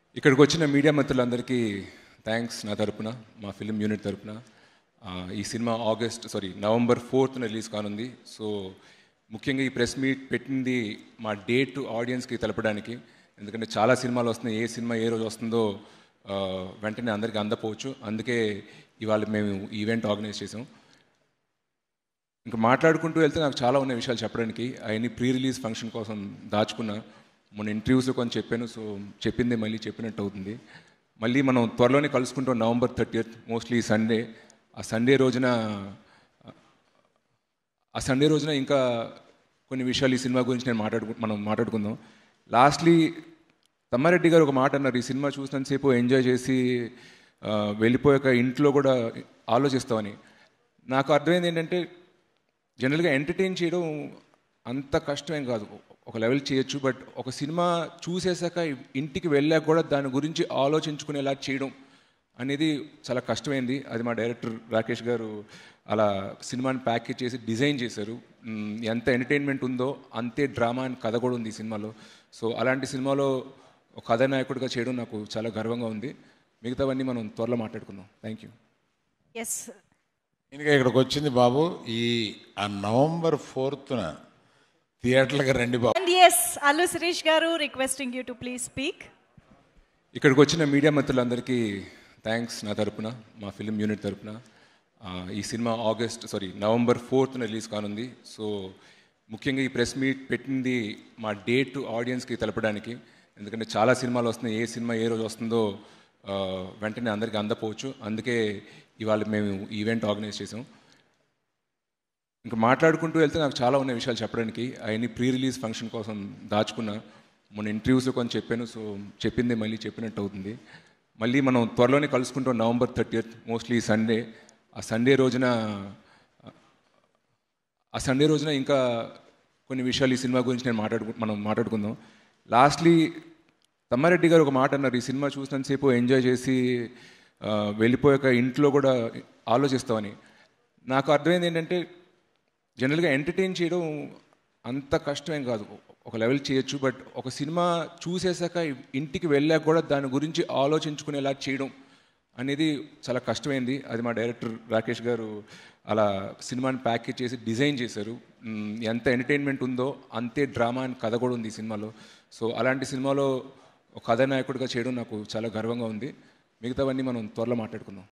ఇక్కడికి వచ్చిన మీడియా మిత్రులందరికీ థ్యాంక్స్ నా తరపున మా ఫిలిం యూనిట్ తరపున ఆ, ఈ సినిమా ఆగస్ట్ సారీ నవంబర్ ఫోర్త్న రిలీజ్ కానుంది సో ముఖ్యంగా ఈ ప్రెస్ మీట్ పెట్టింది మా డేట్ ఆడియన్స్కి తెలపడానికి ఎందుకంటే చాలా సినిమాలు వస్తున్నాయి ఏ సినిమా ఏ రోజు వస్తుందో ఆ, వెంటనే అందరికీ అందపోవచ్చు అందుకే ఇవాళ మేము ఈవెంట్ ఆర్గనైజ్ చేసాం ఇంకా మాట్లాడుకుంటూ వెళ్తే నాకు చాలా ఉన్నాయి విషయాలు చెప్పడానికి అవన్నీ ప్రీ రిలీజ్ ఫంక్షన్ కోసం దాచుకున్నా మొన్న ఇంటర్వ్యూస్లో కొంచెం చెప్పాను సో చెప్పింది మళ్ళీ చెప్పినట్టు అవుతుంది మళ్ళీ మనం త్వరలోనే కలుసుకుంటాం నవంబర్ థర్టీయత్ మోస్ట్లీ సండే ఆ సండే రోజున ఆ సండే రోజున ఇంకా కొన్ని విషయాలు ఈ సినిమా గురించి నేను మాట్లాడుకు మనం మాట్లాడుకుందాం లాస్ట్లీ తమ్మారెడ్డి గారు ఒక మాట అన్నారు ఈ సినిమా చూసినంతసేపు ఎంజాయ్ చేసి ఆ, వెళ్ళిపోయాక ఇంట్లో కూడా ఆలోచిస్తామని నాకు అర్థమైంది ఏంటంటే జనరల్గా ఎంటర్టైన్ చేయడం అంత కష్టమేం కాదు ఒక లెవెల్ చేయొచ్చు బట్ ఒక సినిమా చూసేసాక ఇంటికి వెళ్ళాక కూడా దాని గురించి ఆలోచించుకునేలా చేయడం అనేది చాలా కష్టమైంది అది మా డైరెక్టర్ రాకేష్ గారు అలా సినిమాని ప్యాకేజ్ చేసి డిజైన్ చేశారు మ్, ఎంత ఎంటర్టైన్మెంట్ ఉందో అంతే డ్రామా అండ్ కథ కూడా ఉంది ఈ సినిమాలో సో అలాంటి సినిమాలో ఒక కథానాయకుడిగా చేయడం నాకు చాలా గర్వంగా ఉంది మిగతావన్నీ మనం త్వరలో మాట్లాడుకుందాం థ్యాంక్ యూ ఎస్ ఇంకా ఇక్కడికి వచ్చింది బాబు ఈ ఆ నవంబర్ ఫోర్త్న థియేటర్లకు రండి బాబు అండ్ ఎస్ అల్లు శిరీష్ గారు requesting you to please speak ఇక్కడికి వచ్చిన మీడియా మిత్రులందరికీ థ్యాంక్స్ నా తరపున మా ఫిలిం యూనిట్ తరపున ఆ, ఈ సినిమా ఆగస్ట్ సారీ నవంబర్ ఫోర్త్న రిలీజ్ కానుంది సో ముఖ్యంగా ఈ ప్రెస్ మీట్ పెట్టింది మా డేట్ ఆడియన్స్కి తెలపడానికి ఎందుకంటే చాలా సినిమాలు వస్తున్నాయి ఏ సినిమా ఏ రోజు వస్తుందో ఆ, వెంటనే అందరికీ అందపోవచ్చు అందుకే ఇవాళ మేము ఈవెంట్ ఆర్గనైజ్ చేసాం ఇంకా మాట్లాడుకుంటూ వెళ్తే నాకు చాలా ఉన్నాయి విషయాలు చెప్పడానికి అవన్నీ ప్రీ రిలీజ్ ఫంక్షన్ కోసం దాచుకున్నా మొన్న ఇంటర్వ్యూస్లో కొంచెం చెప్పాను సో చెప్పింది మళ్ళీ చెప్పినట్టు అవుతుంది మళ్ళీ మనం త్వరలోనే కలుసుకుంటాం నవంబర్ థర్టీయత్ మోస్ట్లీ సండే ఆ సండే రోజున ఆ సండే రోజున ఇంకా కొన్ని విషయాలు ఈ సినిమా గురించి నేను మాట్లాడుకు మనం మాట్లాడుకుందాం లాస్ట్లీ తమ్మారెడ్డి గారు ఒక మాట అన్నారు ఈ సినిమా చూసినంతసేపు ఎంజాయ్ చేసి ఆ, వెళ్ళిపోయాక ఇంట్లో కూడా ఆలోచిస్తామని నాకు అర్థమైంది ఏంటంటే జనరల్గా ఎంటర్టైన్ చేయడం అంత కష్టమేం కాదు ఒక లెవెల్ చేయొచ్చు బట్ ఒక సినిమా చూసేసాక ఇంటికి వెళ్ళాక కూడా దాని గురించి ఆలోచించుకునేలా చేయడం అనేది చాలా కష్టమైంది అది మా డైరెక్టర్ రాకేష్ గారు అలా సినిమాని ప్యాకేజ్ చేసి డిజైన్ చేశారు మ్, ఎంత ఎంటర్టైన్మెంట్ ఉందో అంతే డ్రామా అండ్ కథ కూడా ఉంది ఈ సినిమాలో సో అలాంటి సినిమాలో ఒక కథానాయకుడిగా చేయడం నాకు చాలా గర్వంగా ఉంది మిగతావన్నీ మనం త్వరలో మాట్లాడుకుందాం